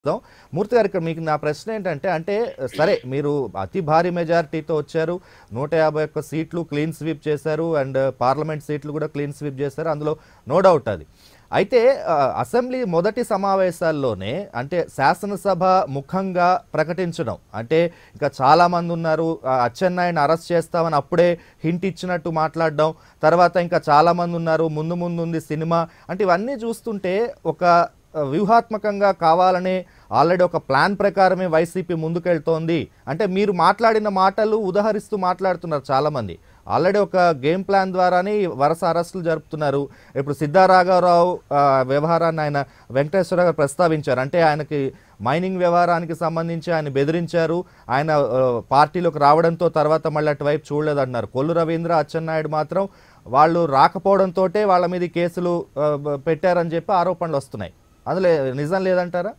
చూద్దాం మూర్తి గారు ఇక్కడ మీకు నా ప్రశ్న ఏంటంటే అంటే సరే మీరు అతి భారీ మెజారిటీతో వచ్చారు నూట యాభై ఒక్క సీట్లు క్లీన్ స్వీప్ చేశారు అండ్ పార్లమెంట్ సీట్లు కూడా క్లీన్ స్వీప్ చేశారు అందులో నో డౌట్ అది అయితే ఆ, అసెంబ్లీ మొదటి సమావేశాల్లోనే అంటే శాసనసభ ముఖంగా ప్రకటించడం అంటే ఇంకా చాలా మంది ఉన్నారు ఆ, అచ్చెన్నాయుడిని అరెస్ట్ చేస్తామని అప్పుడే హింట్ ఇచ్చినట్టు మాట్లాడడం తర్వాత ఇంకా చాలా మంది ఉన్నారు ముందు ముందు ఉంది సినిమా అంటే ఇవన్నీ చూస్తుంటే ఒక ఆ, వ్యూహాత్మకంగా కావాలనే ఆల్రెడీ ఒక ప్లాన్ ప్రకారమే వైసీపీ ముందుకెళ్తోంది అంటే మీరు మాట్లాడిన మాటలు ఉదహరిస్తూ మాట్లాడుతున్నారు చాలామంది ఆల్రెడీ ఒక గేమ్ ప్లాన్ ద్వారానే ఈ వరుస అరెస్టులు జరుపుతున్నారు ఇప్పుడు సిద్ధారాఘవరావు ఆ, వ్యవహారాన్ని ఆయన వెంకటేశ్వర గారు ప్రస్తావించారు అంటే ఆయనకి మైనింగ్ వ్యవహారానికి సంబంధించి ఆయన బెదిరించారు ఆయన ఆ, పార్టీలోకి రావడంతో తర్వాత మళ్ళీ అటువైపు చూడలేదన్నారు కొల్లు రవీంద్ర అచ్చెన్నాయుడు మాత్రం వాళ్ళు రాకపోవడంతో వాళ్ళ మీద ఈ కేసులు ఆ, బ- పెట్టారని చెప్పి ఆరోపణలు వస్తున్నాయి అందులో నిజం లేదంటారా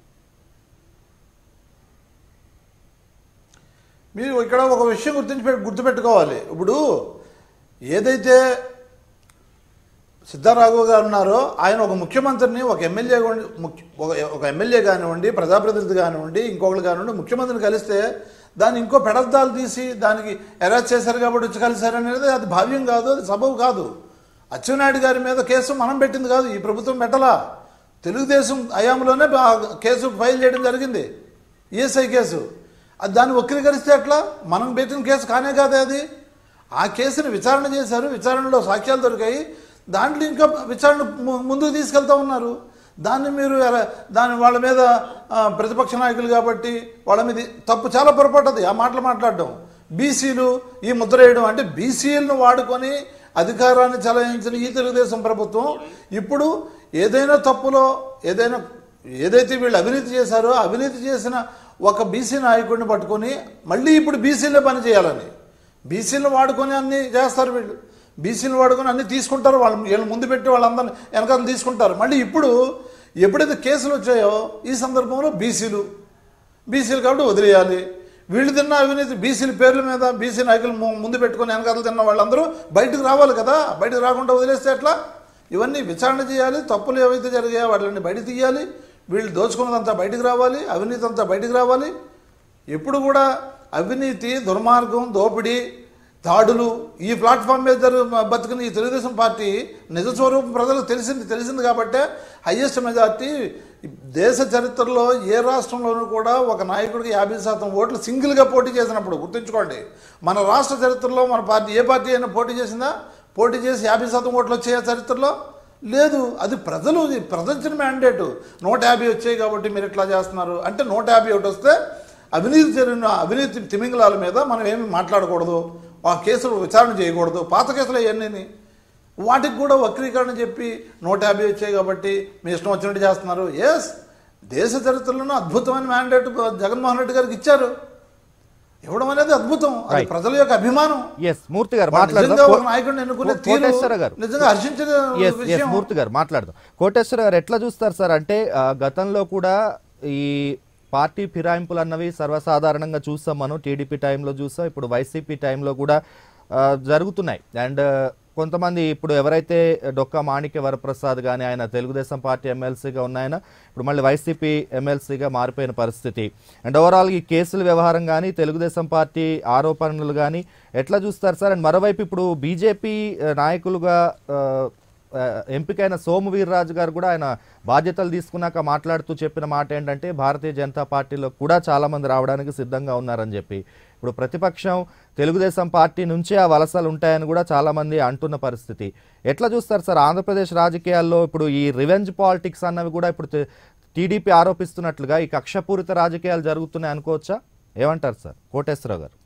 మీరు ఇక్కడ ఒక విషయం గుర్తించి గుర్తుపెట్టుకోవాలి ఇప్పుడు ఏదైతే సిద్ధారాఘవ గారు ఉన్నారో ఆయన ఒక ముఖ్యమంత్రిని ఒక ఎమ్మెల్యే కానివ్వండి, ముఖ్య- ఒక- ఒక ఎమ్మెల్యే కానివ్వండి ప్రజాప్రతినిధి కానివ్వండి ఇంకొకరు కానివ్వండి ముఖ్యమంత్రిని కలిస్తే దాన్ని ఇంకో పెడద్దాలు తీసి దానికి అరెస్ట్ చేశారు కాబట్టి వచ్చి కలిశారు అనేది అది భావ్యం కాదు అది సబబు కాదు అచ్చెన్నాయుడు గారి మీద కేసు మనం పెట్టింది కాదు ఈ ప్రభుత్వం పెట్టలా తెలుగుదేశం హయాంలోనే ఆ కేసు ఫైల్ చేయడం జరిగింది ఈఎస్ఐ కేసు అది దాన్ని వక్రీకరిస్తే ఎట్లా మనం పెట్టిన కేసు కానే కాదే అది ఆ కేసుని విచారణ చేశారు విచారణలో సాక్ష్యాలు దొరికాయి దాంట్లో ఇంకా విచారణ ము- ముందుకు తీసుకెళ్తా ఉన్నారు దాన్ని మీరు ఎలా- దాని వాళ్ళ మీద ఆ, ప్రతిపక్ష నాయకులు కాబట్టి వాళ్ళ మీద తప్పు చాలా పొరపాటుది ఆ మాటలు మాట్లాడడం బీసీలు ఈ ముద్ర వేయడం అంటే బీసీలను వాడుకొని అధికారాన్ని చలాయించిన ఈ తెలుగుదేశం ప్రభుత్వం ఇప్పుడు ఏదైనా తప్పులో ఏదైనా ఏదైతే వీళ్ళు అవినీతి చేశారో అవినీతి చేసిన ఒక బీసీ నాయకుడిని పట్టుకొని మళ్ళీ ఇప్పుడు బీసీలే పని చేయాలని బీసీలను వాడుకొని అన్ని చేస్తారు వీళ్ళు బీసీలను వాడుకొని అన్ని తీసుకుంటారు వాళ్ళు వీళ్ళు ముందు పెట్టి వాళ్ళందరినీ వెనకాల తీసుకుంటారు మళ్ళీ ఇప్పుడు ఎప్పుడైతే కేసులు వచ్చాయో ఈ సందర్భంలో బీసీలు బీసీలు కాబట్టి వదిలేయాలి వీళ్ళు తిన్న అవినీతి బీసీల పేర్ల మీద బీసీ నాయకులు ము- ముందు పెట్టుకొని వెనకాల తిన్న వాళ్ళందరూ బయటకు రావాలి కదా బయటకు రాకుండా వదిలేస్తే ఎట్లా ఇవన్నీ విచారణ చేయాలి తప్పులు ఏవైతే జరిగాయో వాటిని బయట తీయాలి వీళ్ళు దోచుకున్నదంతా బయటకు రావాలి అవినీతి అంతా బయటకు రావాలి ఎప్పుడు కూడా అవినీతి దుర్మార్గం దోపిడీ దాడులు ఈ ప్లాట్ఫామ్ మీద జరు- బతుకున్న ఈ తెలుగుదేశం పార్టీ నిజ స్వరూపం ప్రజలకు తెలిసింది తెలిసింది కాబట్టే హయ్యెస్ట్ మెజార్టీ దేశ చరిత్రలో ఏ రాష్ట్రంలోనూ కూడా ఒక నాయకుడికి యాభై శాతం ఓట్లు సింగిల్గా పోటీ చేసినప్పుడు గుర్తుంచుకోండి మన రాష్ట్ర చరిత్రలో మన పార్టీ ఏ పార్టీ అయినా పోటీ చేసిందా పోటీ చేసి యాభై శాతం ఓట్లు వచ్చాయా చరిత్రలో లేదు అది ప్రజలు ఇది ప్రజలిచ్చిన మ్యాండేట్ నూట యాభై వచ్చాయి కాబట్టి మీరు ఇట్లా చేస్తున్నారు అంటే నూట యాభై ఒకటి వస్తే అవినీతి జరిగిన అవినీతి తిమింగలాల మీద మనం ఏమి మాట్లాడకూడదు ఆ కేసులు విచారణ చేయకూడదు పాత కేసులు అవన్నీ వాటికి కూడా వక్రీకరణ చెప్పి నూట యాభై వచ్చాయి కాబట్టి మీ ఇష్టం వచ్చినట్టు చేస్తున్నారు ఎస్ దేశ చరిత్రలోనూ అద్భుతమైన మ్యాండేట్ జగన్మోహన్ రెడ్డి గారికి ఇచ్చారు ఇవ్వడం అనేది అద్భుతం అది Right. ప్రజల యొక్క అభిమానం ఎస్ మూర్తి గారు వాళ్ళు నిజంగా మాట్లాడదాం ఒక నాయకుడిని ఎన్నుకునే కో- తీరు కోటేశ్వర గారు నిజంగా హర్షించిన ఎస్ ఎస్ విషయం మూర్తి గారు మాట్లాడదాం కోటేశ్వర గారు ఎట్లా చూస్తారు సార్ అంటే ఆ, గతంలో కూడా ఈ పార్టీ ఫిరాయింపులు అన్నవి సర్వసాధారణంగా చూస్తాం మనం టీడీపీ టైంలో చూస్తాం ఇప్పుడు వైసీపీ టైంలో కూడా ఆ, జరుగుతున్నాయి అండ్ కొంతమంది ఇప్పుడు ఎవరైతే డొక్కా మాణిక్య వరప్రసాద్ కానీ ఆయన తెలుగుదేశం పార్టీ ఎమ్మెల్సీగా ఉన్నాయన ఇప్పుడు మళ్ళీ వైసీపీ ఎమ్మెల్సీగా మారిపోయిన పరిస్థితి అండ్ ఓవరాల్ ఈ కేసుల వ్యవహారం కానీ తెలుగుదేశం పార్టీ ఆరోపణలు కానీ ఎట్లా చూస్తారు సార్ అండ్ మరోవైపు ఇప్పుడు బీజేపీ నాయకులుగా ఆ, ఆ, ఎంపికైన సోము వీర్రాజు గారు కూడా ఆయన బాధ్యతలు తీసుకున్నాక మాట్లాడుతూ చెప్పిన మాట ఏంటంటే భారతీయ జనతా పార్టీలో కూడా చాలా మంది రావడానికి సిద్ధంగా ఉన్నారని చెప్పి ఇప్పుడు ప్రతిపక్షం తెలుగుదేశం పార్టీ నుంచే ఆ వలసలు ఉంటాయని కూడా చాలా మంది అంటున్న పరిస్థితి ఎట్లా చూస్తారు సార్ ఆంధ్రప్రదేశ్ రాజకీయాల్లో ఇప్పుడు ఈ రివెంజ్ పాలిటిక్స్ అన్నవి కూడా ఇప్పుడు తే- టీడీపీ ఆరోపిస్తున్నట్లుగా ఈ కక్షపూరిత రాజకీయాలు జరుగుతున్నాయి అనుకోవచ్చా ఏమంటారు సార్ కోటేశ్వరరావు గారు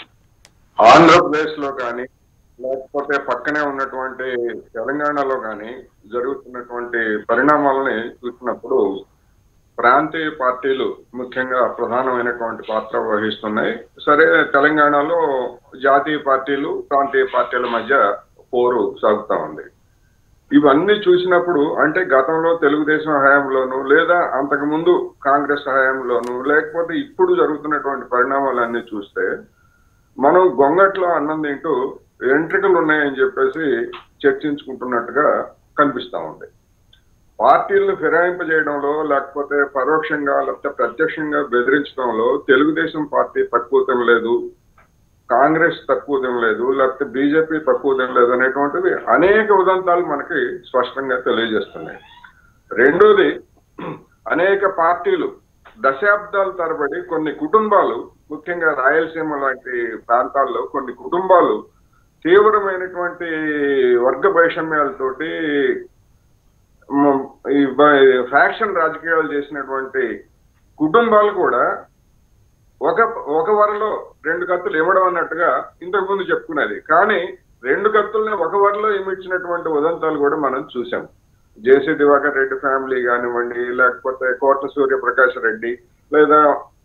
ఆంధ్రప్రదేశ్ లో కానీ లేకపోతే పక్కనే ఉన్నటువంటి తెలంగాణలో కానీ జరుగుతున్నటువంటి పరిణామాలని చూసినప్పుడు ప్రాంతీయ పార్టీలు ముఖ్యంగా ప్రధానమైనటువంటి పాత్ర వహిస్తున్నాయి సరే తెలంగాణలో జాతీయ పార్టీలు ప్రాంతీయ పార్టీల మధ్య పోరు సాగుతా ఉంది ఇవన్నీ చూసినప్పుడు అంటే గతంలో తెలుగుదేశం హయాంలోను లేదా అంతకు ముందు కాంగ్రెస్ హయాంలోను లేకపోతే ఇప్పుడు జరుగుతున్నటువంటి పరిణామాలన్నీ చూస్తే మనం గొంగట్లో అన్నం తింటూ ఎంట్రికలు ఉన్నాయని చెప్పేసి చర్చించుకుంటున్నట్టుగా కనిపిస్తా ఉంది పార్టీలను ఫిరాయింపజేయడంలో లేకపోతే పరోక్షంగా లేకపోతే ప్రత్యక్షంగా బెదిరించడంలో తెలుగుదేశం పార్టీ తక్కువ తినలేదు కాంగ్రెస్ తక్కువ తినలేదు లేకపోతే బీజేపీ తక్కువ తినలేదు అనేటువంటిది అనేక ఉదంతాలు మనకి స్పష్టంగా తెలియజేస్తున్నాయి రెండోది అనేక పార్టీలు దశాబ్దాల తరబడి కొన్ని కుటుంబాలు ముఖ్యంగా రాయలసీమ లాంటి ప్రాంతాల్లో కొన్ని కుటుంబాలు తీవ్రమైనటువంటి వర్గ వైషమ్యాలతోటి మ్, ఈ బ- ఫ్యాక్షన్ రాజకీయాలు చేసినటువంటి కుటుంబాలు కూడా ఒక ఒక వరలో రెండు కత్తులు ఇవ్వడం అన్నట్టుగా ఇంతకు ముందు చెప్పుకునేది కానీ రెండు కత్తుల్ని ఒక వరలో ఇమిడ్చినటువంటి ఉదంతాలు కూడా మనం చూసాం జేసీ దివాకర్ రెడ్డి ఫ్యామిలీ కానివ్వండి లేకపోతే కోట సూర్యప్రకాష్ రెడ్డి లేదా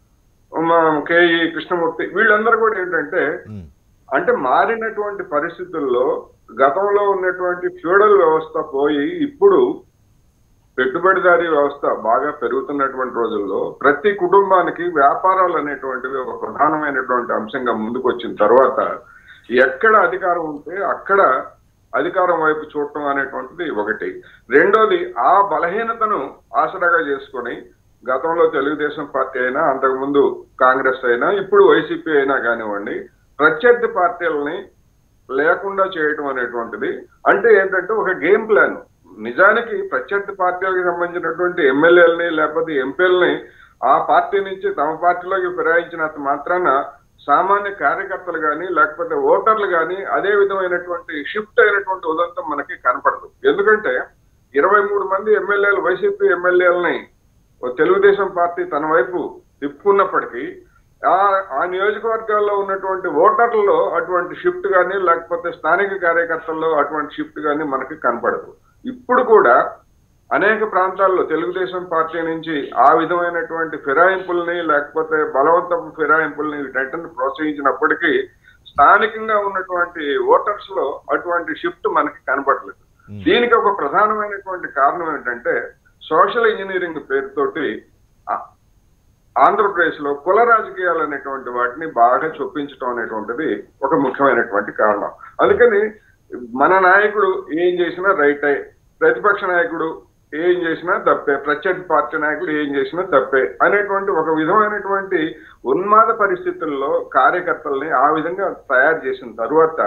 మా కేఈ కృష్ణమూర్తి వీళ్ళందరూ కూడా ఏంటంటే ఉమ్, అంటే మారినటువంటి పరిస్థితుల్లో గతంలో ఉన్నటువంటి ఫ్యూడల్ వ్యవస్థ పోయి ఇప్పుడు పెట్టుబడిదారీ వ్యవస్థ బాగా పెరుగుతున్నటువంటి రోజుల్లో ప్రతి కుటుంబానికి వ్యాపారాలు అనేటువంటివి ఒక ప్రధానమైనటువంటి అంశంగా ముందుకు వచ్చిన తర్వాత ఎక్కడ అధికారం ఉంటే అక్కడ అధికారం వైపు చూడటం అనేటువంటిది ఒకటి రెండోది ఆ బలహీనతను ఆసరాగా చేసుకొని గతంలో తెలుగుదేశం పార్టీ అయినా అంతకుముందు కాంగ్రెస్ అయినా ఇప్పుడు వైసీపీ అయినా కానివ్వండి ప్రత్యర్థి పార్టీలని లేకుండా చేయటం అనేటువంటిది అంటే ఏంటంటే ఒక గేమ్ ప్లాన్ నిజానికి ప్రత్యర్థి పార్టీలకు సంబంధించినటువంటి ఎమ్మెల్యేలని లేకపోతే ఎంపీలని ఆ పార్టీ నుంచి తమ పార్టీలోకి ఫిరాయించినంత మాత్రాన సామాన్య కార్యకర్తలు కానీ లేకపోతే ఓటర్లు కానీ అదే విధమైనటువంటి షిఫ్ట్ అయినటువంటి ఉదంతం మనకి కనపడదు ఎందుకంటే ఇరవై మూడు మంది ఎమ్మెల్యేలు వైసీపీ ఎమ్మెల్యేలని తెలుగుదేశం పార్టీ తన వైపు తిప్పుకున్నప్పటికీ ఆ ఆ నియోజకవర్గాల్లో ఉన్నటువంటి ఓటర్లలో అటువంటి షిఫ్ట్ కానీ లేకపోతే స్థానిక కార్యకర్తల్లో అటువంటి షిఫ్ట్ కానీ మనకి కనపడదు ఇప్పుడు కూడా అనేక ప్రాంతాల్లో తెలుగుదేశం పార్టీ నుంచి ఆ విధమైనటువంటి ఫిరాయింపుల్ని లేకపోతే బలవంతపు ఫిరాయింపుల్ని వీటన్నిటిని ప్రోత్సహించినప్పటికీ స్థానికంగా ఉన్నటువంటి ఓటర్స్ లో అటువంటి షిఫ్ట్ మనకి కనపడలేదు దీనికి ఒక ప్రధానమైనటువంటి కారణం ఏంటంటే సోషల్ ఇంజనీరింగ్ పేరుతోటి ఆ- ఆంధ్రప్రదేశ్ లో కుల రాజకీయాలు అనేటువంటి వాటిని బాగా చొప్పించడం అనేటువంటిది ఒక ముఖ్యమైనటువంటి కారణం అందుకని మన నాయకుడు ఏం చేసినా రైటే ప్రతిపక్ష నాయకుడు ఏం చేసినా తప్పే ప్రత్యర్థి పార్టీ నాయకుడు ఏం చేసినా తప్పే అనేటువంటి ఒక విధమైనటువంటి ఉన్మాద పరిస్థితుల్లో కార్యకర్తల్ని ఆ విధంగా తయారు చేసిన తరువాత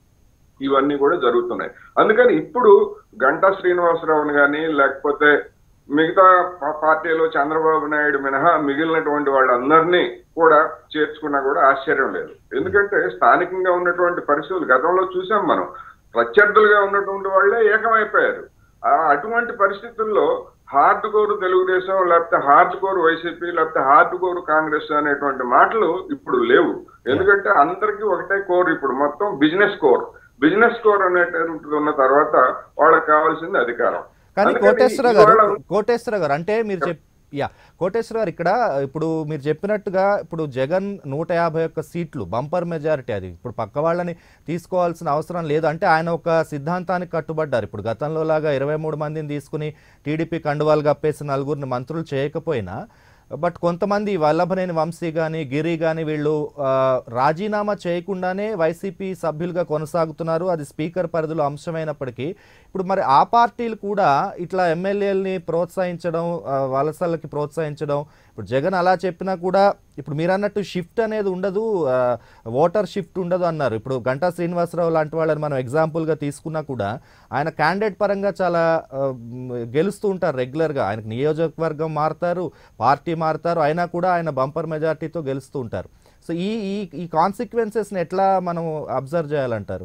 ఇవన్నీ కూడా జరుగుతున్నాయి అందుకని ఇప్పుడు గంటా శ్రీనివాసరావుని కానీ లేకపోతే మిగతా పా- పార్టీలో చంద్రబాబు నాయుడు మినహా మిగిలినటువంటి వాళ్ళందరినీ కూడా చేర్చుకున్నా కూడా ఆశ్చర్యం లేదు ఎందుకంటే స్థానికంగా ఉన్నటువంటి పరిస్థితులు గతంలో చూసాం మనం ప్రత్యర్థులుగా ఉన్నటువంటి వాళ్ళే ఏకమైపోయారు ఆ అటువంటి పరిస్థితుల్లో హార్డ్ కోర్ తెలుగుదేశం లేకపోతే హార్డ్ కోర్ వైసీపీ లేకపోతే హార్డ్ కోర్ కాంగ్రెస్ అనేటువంటి మాటలు ఇప్పుడు లేవు ఎందుకంటే అందరికీ ఒకటే కోర్ ఇప్పుడు మొత్తం బిజినెస్ కోర్ బిజినెస్ కోర్ అనేటువంటిది ఉన్న తర్వాత వాళ్ళకి కావాల్సింది అధికారం కానీ అందుకని కోటేశ్వర గారు ఇవాళ- కోటేశ్వర గారు అంటే మీరు చెప్ యా కోటేశ్వర గారు ఇక్కడ ఇప్పుడు మీరు చెప్పినట్టుగా ఇప్పుడు జగన్ నూట యాభై ఒక్క సీట్లు బంపర్ మెజారిటీ అది ఇప్పుడు పక్క వాళ్ళని తీసుకోవాల్సిన అవసరం లేదు అంటే ఆయన ఒక సిద్ధాంతానికి కట్టుబడ్డారు ఇప్పుడు గతంలో లాగా ఇరవై మూడు మందిని తీసుకుని టీడీపీ కండువాలు కప్పేసి నలుగురిని మంత్రులు చేయకపోయినా బట్ కొంతమంది వల్లభనేని వంశీ కానీ గిరి కానీ వీళ్ళు ఆ, రాజీనామా చేయకుండానే వైసీపీ సభ్యులుగా కొనసాగుతున్నారు అది స్పీకర్ పరిధిలో అంశమైనప్పటికీ ఇప్పుడు మరి ఆ పార్టీలు కూడా ఇట్లా ఎమ్మెల్యేలని ప్రోత్సహించడం ఆ, వలసలకి ప్రోత్సహించడం ఇప్పుడు జగన్ అలా చెప్పినా కూడా ఇప్పుడు మీరు అన్నట్టు షిఫ్ట్ అనేది ఉండదు ఆ, ఓటర్ షిఫ్ట్ ఉండదు అన్నారు ఇప్పుడు గంటా శ్రీనివాసరావు లాంటి వాళ్ళని మనం ఎగ్జాంపుల్గా తీసుకున్నా కూడా ఆయన క్యాండిడేట్ పరంగా చాలా ఆ, మ్, గెలుస్తూ ఉంటారు రెగ్యులర్గా ఆయనకు నియోజకవర్గం మారుతారు పార్టీ మారుతారు అయినా కూడా ఆయన బంపర్ మెజార్టీతో గెలుస్తూ ఉంటారు సో ఈ ఈ ఈ కాన్సిక్వెన్సెస్ని ఎట్లా మనం అబ్జర్వ్ చేయాలంటారు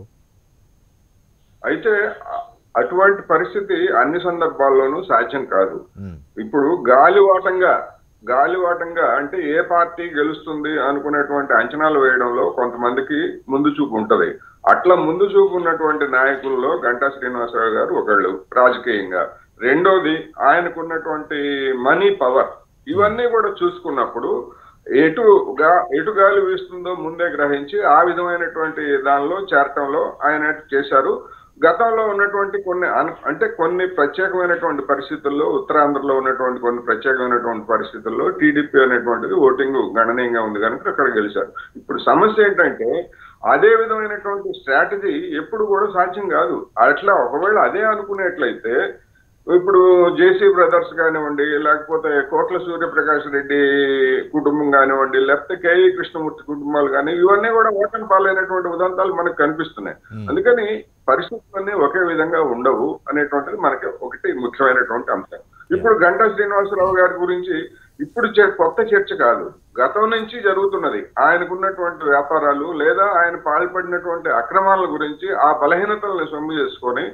అయితే అ- అటువంటి పరిస్థితి అన్ని సందర్భాల్లోనూ సాధ్యం కాదు ఉమ్, ఇప్పుడు గాలివాటంగా గాలివాటంగా అంటే ఏ పార్టీ గెలుస్తుంది అనుకునేటువంటి అంచనాలు వేయడంలో కొంతమందికి ముందు చూపు ఉంటది అట్లా ముందు చూపు ఉన్నటువంటి నాయకుల్లో గంటా శ్రీనివాసరావు గారు ఒకళ్ళు రాజకీయంగా రెండోది ఆయనకున్నటువంటి మనీ పవర్ ఇవన్నీ కూడా చూసుకున్నప్పుడు ఎటు గా- ఎటు గాలి వీస్తుందో ముందే గ్రహించి ఆ విధమైనటువంటి దానిలో చేరటంలో ఆయన చేశారు గతంలో ఉన్నటువంటి కొన్ని అన- అంటే కొన్ని ప్రత్యేకమైనటువంటి పరిస్థితుల్లో ఉత్తరాంధ్రలో ఉన్నటువంటి కొన్ని ప్రత్యేకమైనటువంటి పరిస్థితుల్లో టీడీపీ అనేటువంటిది ఓటింగ్ గణనీయంగా ఉంది కనుక అక్కడ గెలిచారు ఇప్పుడు సమస్య ఏంటంటే అదే విధమైనటువంటి స్ట్రాటజీ ఎప్పుడు కూడా సాధ్యం కాదు అట్లా ఒకవేళ అదే అనుకునేట్లయితే ఇప్పుడు జేసీ బ్రదర్స్ కానివ్వండి లేకపోతే కోట్ల సూర్యప్రకాష్ రెడ్డి కుటుంబం కానివ్వండి లేకపోతే కేఈ కృష్ణమూర్తి కుటుంబాలు కానీ ఇవన్నీ కూడా ఓటమి పాలైనటువంటి ఉదంతాలు మనకు కనిపిస్తున్నాయి అందుకని పరిస్థితులన్నీ ఒకే విధంగా ఉండవు అనేటువంటిది మనకి ఒకటి ముఖ్యమైనటువంటి అంశం ఇప్పుడు గంటా శ్రీనివాసరావు గారి గురించి ఇప్పుడు చే- కొత్త చర్చ కాదు గతం నుంచి జరుగుతున్నది ఆయనకున్నటువంటి వ్యాపారాలు లేదా ఆయన పాల్పడినటువంటి అక్రమాల గురించి ఆ బలహీనతలను సొమ్ము చేసుకొని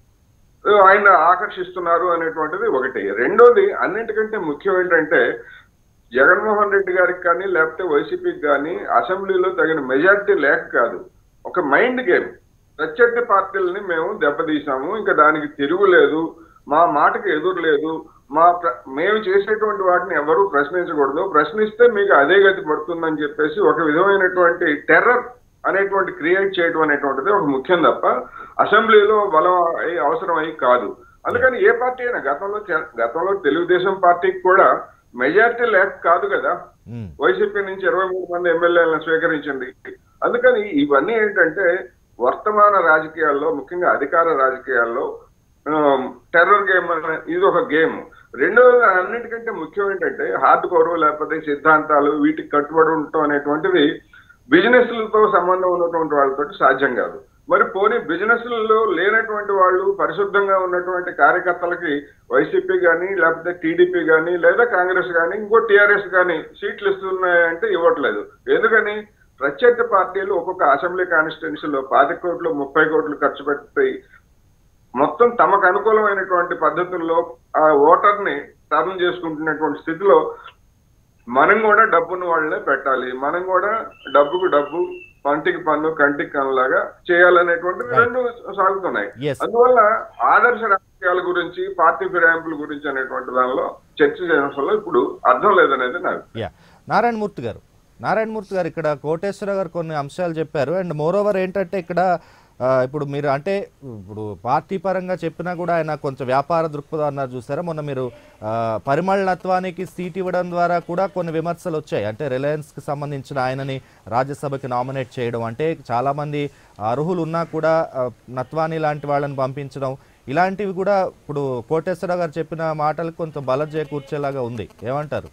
ఆయన ఆకర్షిస్తున్నారు అనేటువంటిది ఒకటి రెండోది అన్నిటికంటే ముఖ్యం ఏంటంటే జగన్మోహన్ రెడ్డి గారికి కానీ లేకపోతే వైసీపీకి కానీ అసెంబ్లీలో తగిన మెజారిటీ లేక కాదు ఒక మైండ్ గేమ్ ప్రత్యర్థి పార్టీలని మేము దెబ్బతీసాము ఇంకా దానికి తిరుగులేదు మా మాటకి ఎదురు లేదు మా ప్ర- మేము చేసేటువంటి వాటిని ఎవరు ప్రశ్నించకూడదు ప్రశ్నిస్తే మీకు అదే గతి పడుతుందని చెప్పేసి ఒక విధమైనటువంటి టెర్రర్ అనేటువంటి క్రియేట్ చేయడం అనేటువంటిది ఒక ముఖ్యం తప్ప అసెంబ్లీలో బలం అయి అవసరం అయి కాదు అందుకని ఏ పార్టీ అయినా గతంలో చ- గతంలో తెలుగుదేశం పార్టీకి కూడా మెజారిటీ లేక కాదు కదా ఉమ్, వైసీపీ నుంచి ఇరవై మూడు మంది ఎమ్మెల్యేలను స్వీకరించింది అందుకని ఇవన్నీ ఏంటంటే వర్తమాన రాజకీయాల్లో ముఖ్యంగా అధికార రాజకీయాల్లో టెర్రర్ గేమ్ అనే ఇది ఒక గేమ్ రెండోది అన్నిటికంటే ముఖ్యం ఏంటంటే హార్డ్ కోర్ లేకపోతే సిద్ధాంతాలు వీటికి కట్టుబడి ఉండటం అనేటువంటిది బిజినెస్లతో సంబంధం ఉన్నటువంటి వాళ్ళతో సాధ్యం కాదు మరి పోనీ బిజినెస్లలో లేనటువంటి వాళ్ళు పరిశుద్ధంగా ఉన్నటువంటి కార్యకర్తలకి వైసీపీ కానీ లేకపోతే టీడీపీ కానీ లేదా కాంగ్రెస్ కానీ ఇంకో టీఆర్ఎస్ కానీ సీట్లు ఇస్తున్నాయంటే ఇవ్వట్లేదు ఎందుకని ప్రత్యర్థి పార్టీలు ఒక్కొక్క అసెంబ్లీ కాన్స్టిట్యున్సీలో పాతి కోట్లు ముప్పై కోట్లు ఖర్చు పెట్టి మొత్తం తమకు అనుకూలమైనటువంటి పద్ధతుల్లో ఆ ఓటర్ ని టర్న్ చేసుకుంటున్నటువంటి స్థితిలో మనం కూడా డబ్బును వాళ్ళనే పెట్టాలి మనం కూడా డబ్బుకు డబ్బు పంటికి పన్ను కంటికి కన్నులాగా చేయాలనేటువంటి రెండు సాగుతున్నాయి Yes. అందువల్ల ఆదర్శ రాజకీయాల గురించి పార్టీ ఫిరాయింపుల గురించి అనేటువంటి దానిలో చర్చ చేయడం వల్ల ఇప్పుడు అర్థం లేదనేది నాకు యా నారాయణమూర్తి గారు నారాయణమూర్తి గారు ఇక్కడ కోటేశ్వర గారు కొన్ని అంశాలు చెప్పారు అండ్ మోరోవర్ ఏంటంటే ఇక్కడ ఆ, ఇప్పుడు మీరు అంటే ఇప్పుడు పార్టీ పరంగా చెప్పినా కూడా ఆయన కొంచెం వ్యాపార దృక్పథం అన్నారు చూసారా మొన్న మీరు ఆ, పరిమళనత్వానికి సీట్ ఇవ్వడం ద్వారా కూడా కొన్ని విమర్శలు వచ్చాయి అంటే రిలయన్స్కి సంబంధించిన ఆయనని రాజ్యసభకి నామినేట్ చేయడం అంటే చాలామంది అర్హులు ఉన్నా కూడా ఆ, నత్వాని లాంటి వాళ్ళని పంపించడం ఇలాంటివి కూడా ఇప్పుడు కోటేశ్వర గారు చెప్పిన మాటలకు కొంత బలం చేకూర్చేలాగా ఉంది ఏమంటారు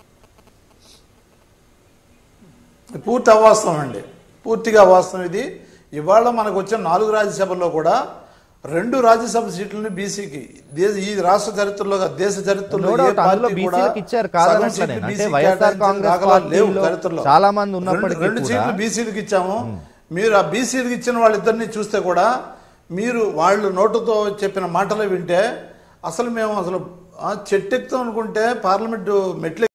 పూర్తి అవాస్తవం అండి పూర్తిగా అవాస్తవం ఇది ఇవాళ మనకు వచ్చిన నాలుగు రాజ్యసభల్లో కూడా రెండు రాజ్యసభ సీట్లని బీసీకి దేశ ఈ రాష్ట్ర చరిత్రలో కాదు, దేశ చరిత్రలో No ఏ doubt, అందులో పార్టీ కూడా బీసీలకు ఇచ్చారు సగం కాదనట్లే సీట్లు నేను. అంటే బీసీకి వైఎస్ఆర్ కేటాయించిన కాంగ్రెస్ దాఖలాలు లేవు పార్టీలో చరిత్రలో చాలా మంది రెండు- ఉన్నప్పటికీ రెండు కూడా- సీట్లు బీసీలకు ఇచ్చాము మీరు ఆ బీసీలకు ఇచ్చిన వాళ్ళిద్దరిని చూస్తే కూడా మీరు వాళ్ళు నోటుతో చెప్పిన మాటలు వింటే అసలు మేము అసలు ఆ, చెట్టెక్కుతాం అనుకుంటే పార్లమెంటు మెట్లు